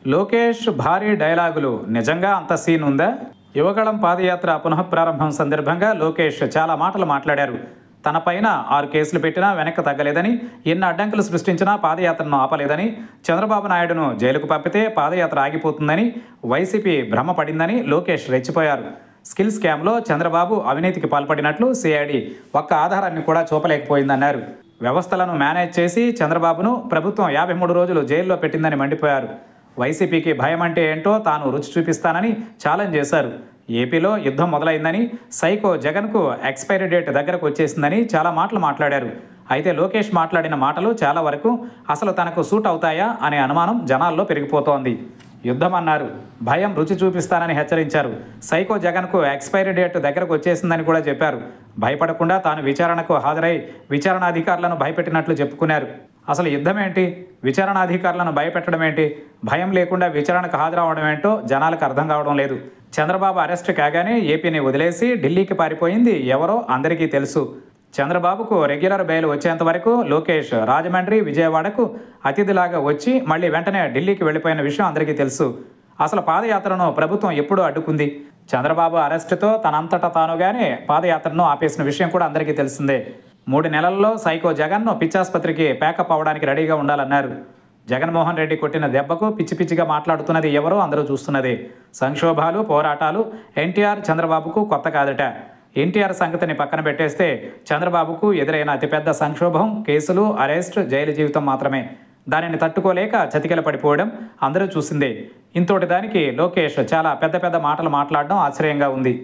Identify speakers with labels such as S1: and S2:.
S1: లోకేష్ భారీ డైలాగులు నిజంగా అంత సీన్ ఉందా యువగళం పాదయాత్ర పునఃప్రారంభం సందర్భంగా లోకేష్ చాలా మాటలు మాట్లాడారు తన పైన ఆరు కేసులు పెట్టినా వెనక్కి తగ్గలేదని ఎన్ని అడ్డంకులు సృష్టించినా పాదయాత్రను ఆపలేదని చంద్రబాబు నాయుడును జైలుకు పంపితే పాదయాత్ర ఆగిపోతుందని వైసీపీ భ్రమపడిందని లోకేష్ రెచ్చిపోయారు స్కిల్ స్కామ్లో చంద్రబాబు అవినీతికి పాల్పడినట్లు సిఐడి ఒక్క ఆధారాన్ని కూడా చూపలేకపోయిందన్నారు వ్యవస్థలను మేనేజ్ చేసి చంద్రబాబును ప్రభుత్వం యాభై మూడు రోజులు జైల్లో పెట్టిందని మండిపోయారు వైసీపీకి భయం అంటే ఏంటో తాను రుచి చూపిస్తానని ఛాలెంజ్ చేశారు ఏపీలో యుద్ధం మొదలైందని సైకో జగన్కు ఎక్స్పైరీ డేట్ దగ్గరకు వచ్చేసిందని చాలా మాటలు మాట్లాడారు అయితే లోకేష్ మాట్లాడిన మాటలు చాలా వరకు అసలు తనకు సూట్ అవుతాయా అనే అనుమానం జనాల్లో పెరిగిపోతోంది యుద్ధం అన్నారు భయం రుచి చూపిస్తానని హెచ్చరించారు సైకో జగన్కు ఎక్స్పైరీ డేట్ దగ్గరకు వచ్చేసిందని కూడా చెప్పారు భయపడకుండా తాను విచారణకు హాజరై విచారణాధికారులను భయపెట్టినట్లు చెప్పుకున్నారు అసలు యుద్ధం ఏంటి విచారణాధికారులను భయపెట్టడం ఏంటి భయం లేకుండా విచారణకు హాజరవడం ఏంటో జనాలకు అర్థం కావడం లేదు చంద్రబాబు అరెస్ట్ కాగానే ఏపీని వదిలేసి ఢిల్లీకి పారిపోయింది ఎవరో అందరికీ తెలుసు చంద్రబాబుకు రెగ్యులర్ బెయిల్ వచ్చేంత వరకు లోకేష్ రాజమండ్రి విజయవాడకు అతిథిలాగా వచ్చి మళ్ళీ వెంటనే ఢిల్లీకి వెళ్ళిపోయిన విషయం అందరికీ తెలుసు అసలు పాదయాత్రను ప్రభుత్వం ఎప్పుడు అడ్డుకుంది చంద్రబాబు అరెస్టుతో తనంతట తానుగానే పాదయాత్రను ఆపేసిన విషయం కూడా అందరికీ తెలిసిందే మూడు నెలల్లో సైకో జగన్ను పిచ్చాసుపత్రికి ప్యాకప్ అవ్వడానికి రెడీగా ఉండాలన్నారు జగన్మోహన్ రెడ్డి కొట్టిన దెబ్బకు పిచ్చి పిచ్చిగా మాట్లాడుతున్నది ఎవరో అందరూ చూస్తున్నదే సంక్షోభాలు పోరాటాలు ఎన్టీఆర్ చంద్రబాబుకు కొత్త కాదట ఎన్టీఆర్ సంగతిని పక్కన పెట్టేస్తే చంద్రబాబుకు ఎదురైన అతిపెద్ద సంక్షోభం కేసులు అరెస్ట్ జైలు జీవితం మాత్రమే దానిని తట్టుకోలేక చతికిల పడిపోవడం అందరూ చూసిందే ఇంతోటి దానికి లోకేష్ చాలా పెద్ద పెద్ద మాటలు మాట్లాడడం ఆశ్చర్యంగా ఉంది